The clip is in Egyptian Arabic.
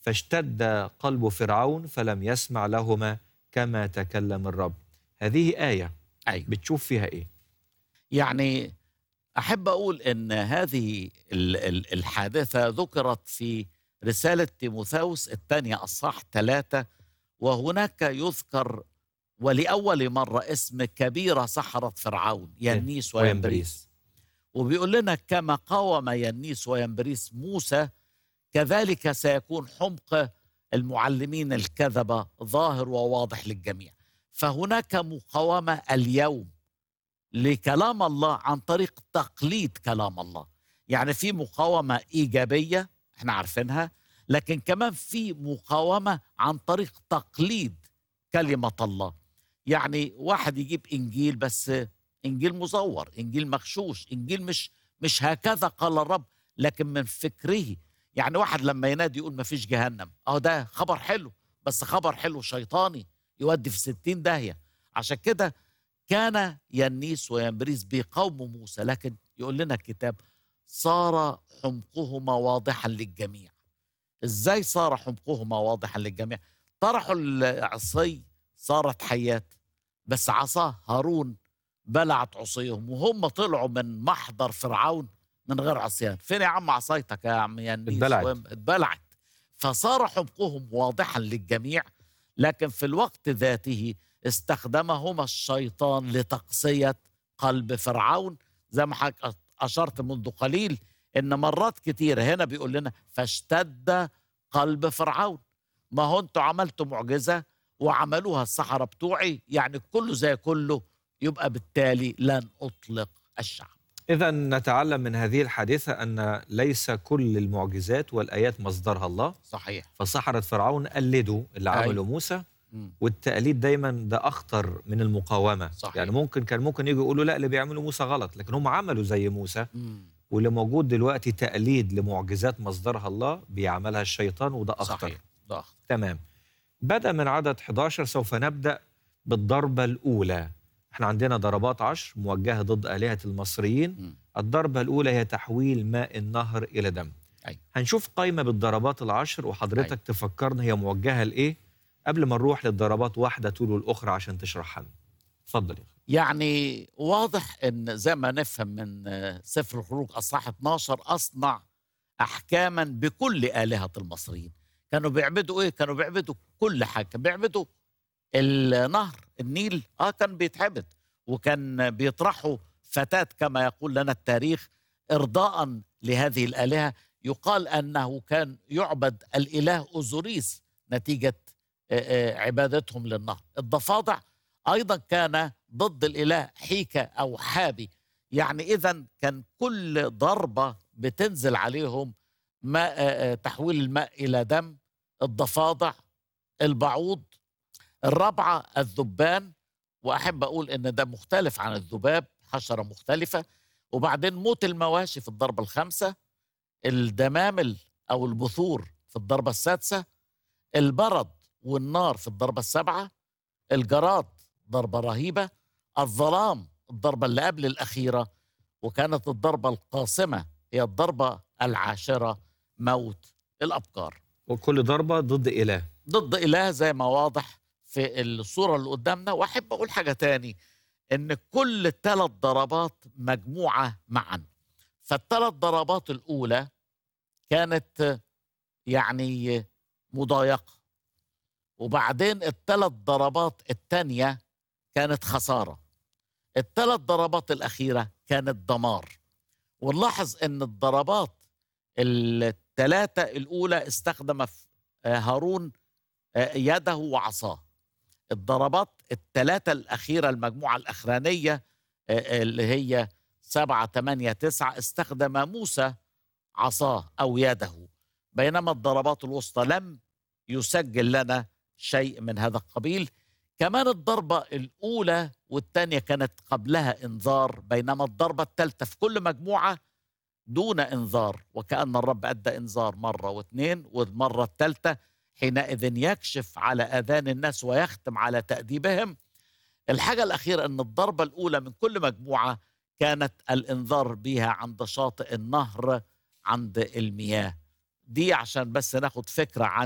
فاشتد قلب فرعون فلم يسمع لهما كما تكلم الرب هذه آية أيوة. بتشوف فيها إيه يعني أحب أقول أن هذه ال- ال- الحادثة ذكرت في رسالة تيموثاوس الثانية أصح ثلاثة وهناك يذكر ولأول مرة اسم كبيرة سحرة فرعون ينيس وينبريس وينبريس وبيقول لنا كما قاوم ينيس وينبريس موسى كذلك سيكون حمق المعلمين الكذبة ظاهر وواضح للجميع فهناك مقاومة اليوم لكلام الله عن طريق تقليد كلام الله يعني في مقاومة إيجابية احنا عارفينها لكن كمان في مقاومة عن طريق تقليد كلمة الله يعني واحد يجيب إنجيل بس إنجيل مزور إنجيل مغشوش إنجيل مش مش هكذا قال الرب لكن من فكره يعني واحد لما ينادي يقول ما فيش جهنم اه ده خبر حلو بس خبر حلو شيطاني يودي في ستين داهية عشان كده كان ينيس وينبريس بيقاوموا موسى لكن يقول لنا الكتاب صار حمقهما واضحا للجميع ازاي صار حمقهما واضحا للجميع طرحوا العصي صارت حيات بس عصاه هارون بلعت عصيهم وهم طلعوا من محضر فرعون من غير عصيان فين يا عم عصايتك يا عم ينيس اتبلعت. وين- اتبلعت فصار حمقهم واضحا للجميع لكن في الوقت ذاته استخدمهما الشيطان لتقصية قلب فرعون زي ما حضرتك أشرت منذ قليل إن مرات كتير هنا بيقول لنا فاشتد قلب فرعون ما هو انتوا عملتوا معجزة وعملوها السحرة بتوعي يعني كله زي كله يبقى بالتالي لن أطلق الشعب إذا نتعلم من هذه الحادثة أن ليس كل المعجزات والآيات مصدرها الله صحيح فسحرة فرعون قلدوا اللي أيوة. عمله موسى مم. والتقليد دايما ده أخطر من المقاومة صحيح. يعني ممكن كان ممكن يجوا يقولوا لا اللي بيعمله موسى غلط لكن هم عملوا زي موسى مم. واللي موجود دلوقتي تقليد لمعجزات مصدرها الله بيعملها الشيطان وده أخطر صحيح ده أخطر تمام بدأ من عدد 11 سوف نبدأ بالضربة الأولى احنا عندنا ضربات عشر موجهة ضد آلهة المصريين مم. الضربة الأولى هي تحويل ماء النهر إلى دم أيوة. هنشوف قائمة بالضربات العشر وحضرتك أيوة. تفكرنا هي موجهة لإيه قبل ما نروح للضربات واحدة تلو الأخرى عشان تشرحها لنا اتفضل يا أخي. يعني واضح ان زي ما نفهم من آه، سفر الخروج اصحاح 12 اصنع احكاما بكل الهه المصريين كانوا بيعبدوا ايه كانوا بيعبدوا كل حاجه كانوا بيعبدوا النهر النيل اه كان بيتعبد وكان بيطرحوا فتاه كما يقول لنا التاريخ ارضاء لهذه الالهه يقال انه كان يعبد الاله اوزوريس نتيجه آه، آه، عبادتهم للنهر الضفادع ايضا كان ضد الاله حيكه او حابي يعني اذا كان كل ضربه بتنزل عليهم ماء آه، آه، تحويل الماء الى دم الضفادع البعوض الرابعه الذبان واحب اقول ان ده مختلف عن الذباب حشره مختلفه وبعدين موت المواشي في الضربه الخامسه الدمامل او البثور في الضربه السادسه البرد والنار في الضربه السابعه الجراد ضربه رهيبه الظلام الضربه اللي قبل الاخيره وكانت الضربه القاصمه هي الضربه العاشره موت الابكار وكل ضربة ضد إله ضد اله زي ما واضح في الصوره اللي قدامنا واحب اقول حاجه تاني ان كل ثلاث ضربات مجموعه معا فالثلاث ضربات الاولى كانت يعني مضايقه وبعدين الثلاث ضربات الثانيه كانت خساره الثلاث ضربات الاخيره كانت دمار ونلاحظ ان الضربات الثلاثه الاولى استخدم ف- آه، هارون آه، يده وعصاه الضربات الثلاثة الأخيرة المجموعة الأخرانية آه، اللي هي سبعة ثمانية تسعة استخدم موسى عصاه أو يده بينما الضربات الوسطى لم يسجل لنا شيء من هذا القبيل كمان الضربة الأولى والثانية كانت قبلها إنذار بينما الضربة الثالثة في كل مجموعة دون إنذار وكأن الرب أدى إنذار مرة واثنين والمرة الثالثة حينئذ يكشف على اذان الناس ويختم على تاديبهم الحاجه الاخيره ان الضربه الاولى من كل مجموعه كانت الانذار بها عند شاطئ النهر عند المياه دي عشان بس ناخد فكره عن